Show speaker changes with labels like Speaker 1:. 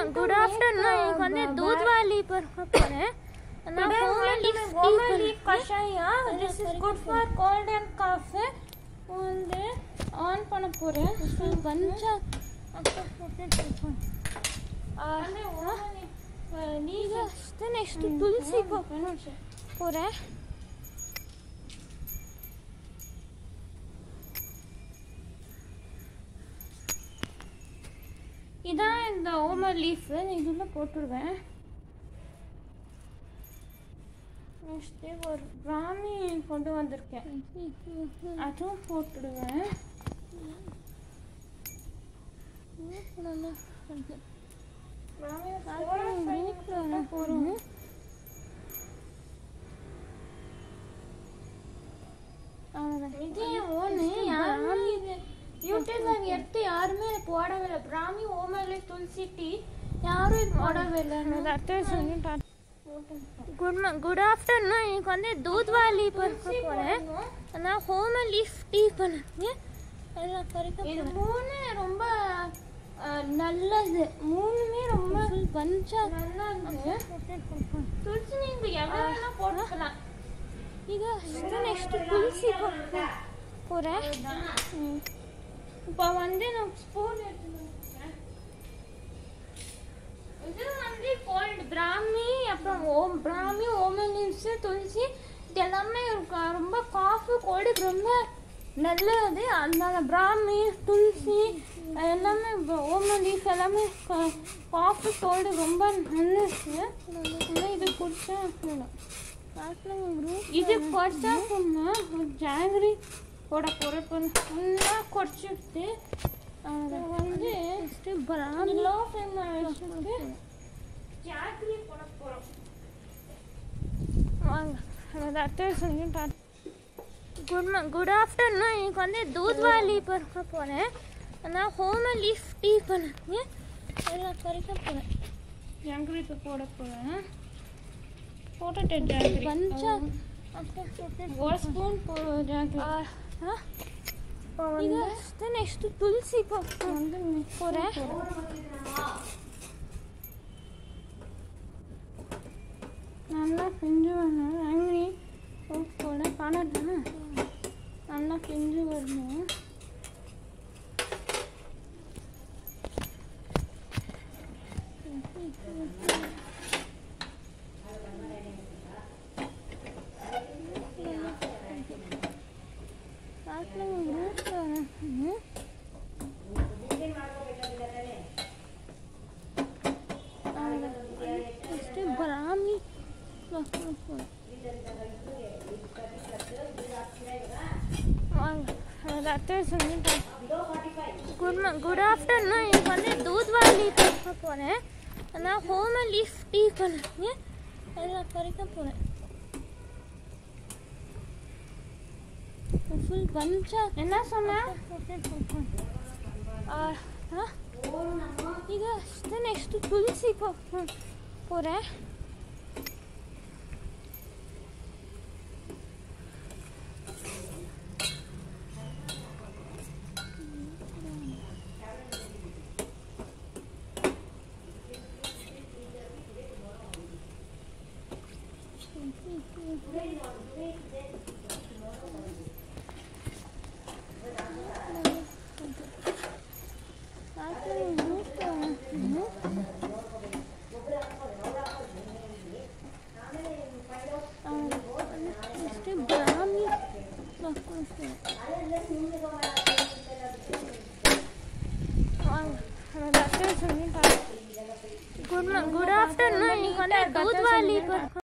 Speaker 1: Good afternoon இன்னைக்கு வந்து தூத்வாலி பருக்க போறேன் நான் ஹோம் லீஃப்
Speaker 2: கஷாயா this is good for cold and cough வந்து ஆன் பண்ண போறேன்
Speaker 1: பஞ்சா
Speaker 2: நீங்க
Speaker 1: நெக்ஸ்ட் துளசி போறேன்
Speaker 2: இதான் இந்த ஓமர் லீஃப் இதுல போட்டுருவேன் நெக்ஸ்ட் ஒரு பிராமி கொண்டு வந்திருக்கேன் அதுவும் போட்டுடுவேன் போறோம் இது என் ஓனு யாரும் இது யூடியூப்ல எடுத்து யாருமே இதை போடவே இல்லை பிராமி ஓமர்ல துளசி டீ யாரும் இது போடவே இல்லை
Speaker 1: குட் குட் ஆஃப்டர்நூன் இன்னைக்கு வந்து தூத்வாலி பருக்க போறேன் நான் ஹோம் லீஃப் டீ பண்ணுங்க எல்லாம் பறிக்க
Speaker 2: இது
Speaker 1: போறேன்
Speaker 2: மூணு ரொம்ப அஹ், நல்லது மூணுமே ரொம்ப
Speaker 1: பஞ்சா
Speaker 2: நல்லா இருக்கு துளசி நீங்க எவ்வளவு வேணா போட்டுக்கலாம்
Speaker 1: ಈಗ ನೆಕ್ಸ್ಟ್ ತುಳಸಿ போகிறேன்
Speaker 2: இப்போ வந்து நான் ஸ்பூன் எடுத்துக்கிறேன் இது வந்து கோல்டு பிராமி அப்புறம் ஓம் பிராமி ஓமன் லீவ்ஸ் துளசி இது எல்லாமே இருக்கு. ரொம்ப காஃபி கோல்டு ரொம்ப நல்லது அதனால பிராமி துளசி எல்லாமே ஓமன் லீஃப் எல்லாமே காஃபி கோல்டு ரொம்ப நல்லது ஆனால் இது குடிச்சா போகலாம் இது குறைச்சா சொன்னா ஜாங்கிரி போட போகிறப்ப நல்லா குறைச்சிட்டு அதை வந்து
Speaker 1: பிராமி
Speaker 2: லோ ஃப்ளேமில் வச்சுட்டு ஜாங்கிரி போட போகிறோம்
Speaker 1: வாங்க அது அத்தை சொல்லிட்டு குட் குட் ஆஃப்டர்நூன் இன்னைக்கு வந்து தூத்வாலி பருக்க போகிறேன் நான் ஹோம் லீஃப் டீ பண்ணுங்க எல்லாம் பறிக்க போகிறேன்
Speaker 2: ஜாங்கிரி இப்போ போட போகிறேன் போட்டுட்டேன் ஜாங்கிரி
Speaker 1: பஞ்சா
Speaker 2: ஒரு ஸ்பூன் போ ஜாங்கிரி
Speaker 1: இப்போ வந்து நெக்ஸ்ட் துளசி
Speaker 2: வந்து மிக்ஸ்
Speaker 1: போகிறேன்
Speaker 2: நல்லா பிஞ்சு வரணும் ஜாங்கிரி போட காணட்டானே நல்லா பிஞ்சு வரணும்
Speaker 1: நெக்ஸ்ட் பிராமி வாங்க அது அத்தை சொல்லிட்டு குட் குட் ஆஃப்டர்நூன் இன்னைக்கு வந்து தூத்வாலி பறிக்க போகிறேன் நான் ஹோம் லீஃப் டீ பண்ணுங்க எல்லாம் பறிக்க போகிறேன் ஃபுல் பஞ்சா
Speaker 2: என்ன சொன்ன
Speaker 1: ಈಗ ನೆಕ್ಸ್ಟ್ ತುಳಸಿ போகிறேன் பிராமி குட் குட் ஆஃப்டர்நூன் இன்னைக்கு வந்து தூத்வாலி